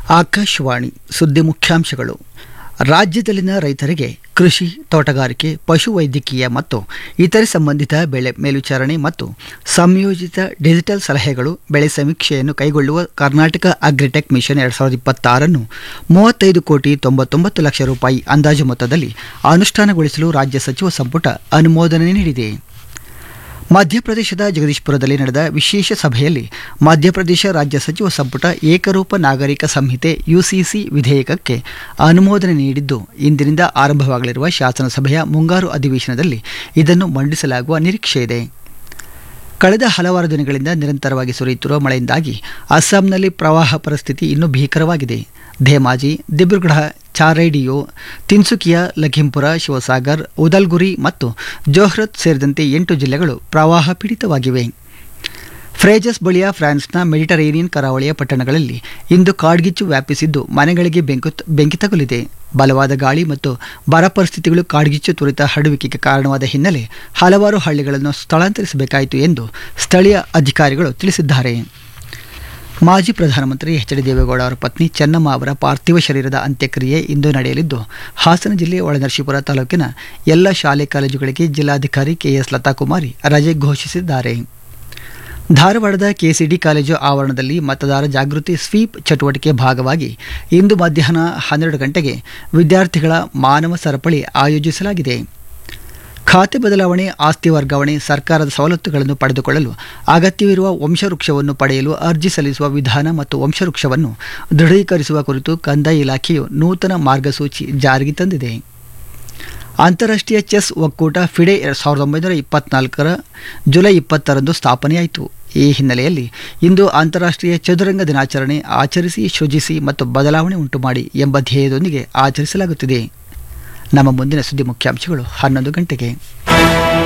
ಆಕಾಶವಾಣಿ ಸುದ್ದಿ ಮುಖ್ಯಾಂಶಗಳು ರಾಜ್ಯದಲ್ಲಿನ ರೈತರಿಗೆ ಕೃಷಿ ತೋಟಗಾರಿಕೆ ಪಶುವೈದ್ಯಕೀಯ ಮತ್ತು ಇತರೆ ಸಂಬಂಧಿತ ಬೆಳೆ ಮೇಲ್ವಿಚಾರಣೆ ಮತ್ತು ಸಂಯೋಜಿತ ಡಿಜಿಟಲ್ ಸಲಹೆಗಳು ಬೆಳೆ ಸಮೀಕ್ಷೆಯನ್ನು ಕೈಗೊಳ್ಳುವ ಕರ್ನಾಟಕ ಅಗ್ರಿಟೆಕ್ ಮಿಷನ್ ಎರಡು ಸಾವಿರದ ಇಪ್ಪತ್ತಾರನ್ನು ಮೂವತ್ತೈದು ಕೋಟಿ ತೊಂಬತ್ತೊಂಬತ್ತು ಲಕ್ಷ ರೂಪಾಯಿ ಅಂದಾಜು ಮೊತ್ತದಲ್ಲಿ ಅನುಷ್ಠಾನಗೊಳಿಸಲು ರಾಜ್ಯ ಸಚಿವ ಸಂಪುಟ ಅನುಮೋದನೆ ನೀಡಿದೆ ಮಧ್ಯಪ್ರದೇಶದ ಜಗದೀಶ್ಪುರದಲ್ಲಿ ನಡೆದ ವಿಶೇಷ ಸಭೆಯಲ್ಲಿ ಮಧ್ಯಪ್ರದೇಶ ರಾಜ್ಯ ಸಚಿವ ಸಂಪುಟ ಏಕರೂಪ ನಾಗರಿಕ ಸಂಹಿತೆ ಯುಸಿಸಿ ವಿಧೇಯಕಕ್ಕೆ ಅನುಮೋದನೆ ನೀಡಿದ್ದು ಇಂದಿನಿಂದ ಆರಂಭವಾಗಲಿರುವ ಶಾಸನಸಭೆಯ ಮುಂಗಾರು ಅಧಿವೇಶನದಲ್ಲಿ ಇದನ್ನು ಮಂಡಿಸಲಾಗುವ ನಿರೀಕ್ಷೆ ಇದೆ ಕಳೆದ ಹಲವಾರು ದಿನಗಳಿಂದ ನಿರಂತರವಾಗಿ ಸುರಿಯುತ್ತಿರುವ ಮಳೆಯಿಂದಾಗಿ ಅಸ್ಸಾಂನಲ್ಲಿ ಪ್ರವಾಹ ಪರಿಸ್ಥಿತಿ ಇನ್ನೂ ಭೀಕರವಾಗಿದೆ ಧೇಮಾಜಿ ದಿಬ್ರುಗಢ ಚಾರೈಡಿಯೋ ತಿನ್ಸುಕಿಯಾ ಲಖೀಂಪುರ ಶಿವಸಾಗರ್ ಉದಲ್ಗುರಿ ಮತ್ತು ಜೋಹ್ರತ್ ಸೇರಿದಂತೆ ಎಂಟು ಜಿಲ್ಲೆಗಳು ಪ್ರವಾಹ ಪೀಡಿತವಾಗಿವೆ ಫ್ರೇಜಸ್ ಬಳಿಯ ಫ್ರಾನ್ಸ್ನ ಮೆಡಿಟರೇನಿಯನ್ ಕರಾವಳಿಯ ಪಟ್ಟಣಗಳಲ್ಲಿ ಇಂದು ಕಾಡ್ಗಿಚ್ಚು ವ್ಯಾಪಿಸಿದ್ದು ಮನೆಗಳಿಗೆ ಬೆಂಕು ಬೆಂಕಿ ತಗುಲಿದೆ ಬಲವಾದ ಗಾಳಿ ಮತ್ತು ಬರ ಪರಿಸ್ಥಿತಿಗಳು ಕಾಡ್ಗಿಚ್ಚು ತ್ವರಿತ ಹರಡುವಿಕೆಗೆ ಕಾರಣವಾದ ಹಿನ್ನೆಲೆ ಹಲವಾರು ಹಳ್ಳಿಗಳನ್ನು ಸ್ಥಳಾಂತರಿಸಬೇಕಾಯಿತು ಎಂದು ಸ್ಥಳೀಯ ಅಧಿಕಾರಿಗಳು ತಿಳಿಸಿದ್ದಾರೆ ಮಾಜಿ ಪ್ರಧಾನಮಂತ್ರಿ ಎಚ್ ಡಿ ದೇವೇಗೌಡ ಅವರ ಪತ್ನಿ ಚೆನ್ನಮ್ಮ ಅವರ ಪಾರ್ಥಿವ ಶರೀರದ ಅಂತ್ಯಕ್ರಿಯೆ ಇಂದು ನಡೆಯಲಿದ್ದು ಹಾಸನ ಜಿಲ್ಲೆ ಒಳನರಸೀಪುರ ತಾಲೂಕಿನ ಎಲ್ಲ ಶಾಲೆ ಕಾಲೇಜುಗಳಿಗೆ ಜಿಲ್ಲಾಧಿಕಾರಿ ಕೆಎಸ್ ಲತಾಕುಮಾರಿ ರಜೆ ಘೋಷಿಸಿದ್ದಾರೆ ಧಾರವಾಡದ ಕೆಸಿಡಿ ಕಾಲೇಜು ಆವರಣದಲ್ಲಿ ಮತದಾರ ಜಾಗೃತಿ ಸ್ವೀಪ್ ಚಟುವಟಿಕೆ ಭಾಗವಾಗಿ ಇಂದು ಮಧ್ಯಾಹ್ನ ಹನ್ನೆರಡು ಗಂಟೆಗೆ ವಿದ್ಯಾರ್ಥಿಗಳ ಮಾನವ ಸರಪಳಿ ಆಯೋಜಿಸಲಾಗಿದೆ ಖಾತೆ ಬದಲಾವಣೆ ಆಸ್ತಿ ವರ್ಗಾವಣೆ ಸರ್ಕಾರದ ಸವಲತ್ತುಗಳನ್ನು ಪಡೆದುಕೊಳ್ಳಲು ಅಗತ್ಯವಿರುವ ವಂಶವೃಕ್ಷವನ್ನು ಪಡೆಯಲು ಅರ್ಜಿ ಸಲ್ಲಿಸುವ ವಿಧಾನ ಮತ್ತು ವಂಶವೃಕ್ಷವನ್ನು ದೃಢೀಕರಿಸುವ ಕುರಿತು ಕಂದಾಯ ಇಲಾಖೆಯು ನೂತನ ಮಾರ್ಗಸೂಚಿ ಜಾರಿಗೆ ತಂದಿದೆ ಅಂತಾರಾಷ್ಟ್ರೀಯ ಚೆಸ್ ಒಕ್ಕೂಟ ಫಿಡೆ ಎರಡು ಸಾವಿರದ ಒಂಬೈನೂರ ಇಪ್ಪತ್ನಾಲ್ಕರ ಜುಲೈ ಇಪ್ಪತ್ತರಂದು ಸ್ಥಾಪನೆಯಾಯಿತು ಈ ಹಿನ್ನೆಲೆಯಲ್ಲಿ ಇಂದು ಅಂತಾರಾಷ್ಟ್ರೀಯ ಚದುರಂಗ ದಿನಾಚರಣೆ ಆಚರಿಸಿ ಸೃಜಿಸಿ ಮತ್ತು ಬದಲಾವಣೆ ಉಂಟುಮಾಡಿ ಎಂಬ ಧ್ಯೇಯದೊಂದಿಗೆ ಆಚರಿಸಲಾಗುತ್ತಿದೆ ನಮ್ಮ ಮುಂದಿನ ಸುದ್ದಿ ಮುಖ್ಯಾಂಶಗಳು ಹನ್ನೊಂದು ಗಂಟೆಗೆ